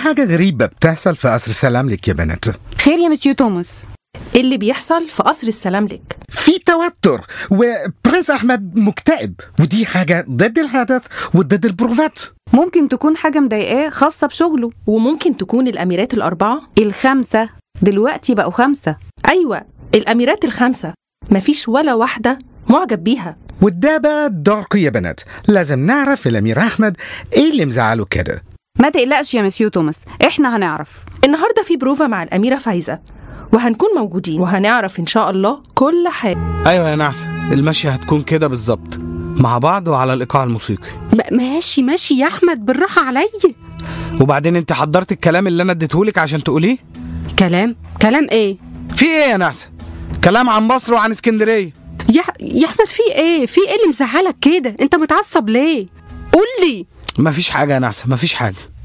حاجة غريبة بتحصل في قصر السلام لك يا بنات خير يا مسيو توماس إيه اللي بيحصل في قصر السلام لك في توتر وبرنس أحمد مكتئب ودي حاجة ضد الحدث وضد البروفات ممكن تكون حاجة مضايقاه خاصة بشغله وممكن تكون الأميرات الأربعة الخمسة دلوقتي بقوا خمسة أيوة الأميرات الخمسة مفيش ولا واحدة معجب بيها وده بقى دوركم يا بنات لازم نعرف الأمير أحمد إيه اللي مزعله كده ما تقلقش يا مسيو توماس احنا هنعرف النهاردة في بروفا مع الأميرة فايزة وهنكون موجودين وهنعرف إن شاء الله كل حاجة ايوه يا نعسه المشي هتكون كده بالظبط مع بعض وعلى الايقاع الموسيقي م- ماشي ماشي يا احمد بالراحه عليا وبعدين انت حضرت الكلام اللي انا اديتهولك عشان تقوليه كلام كلام ايه في ايه يا نعسه كلام عن مصر وعن اسكندريه يا يا احمد في ايه في ايه اللي مزعلك كده انت متعصب ليه قول لي مفيش حاجه يا نعسه مفيش حاجه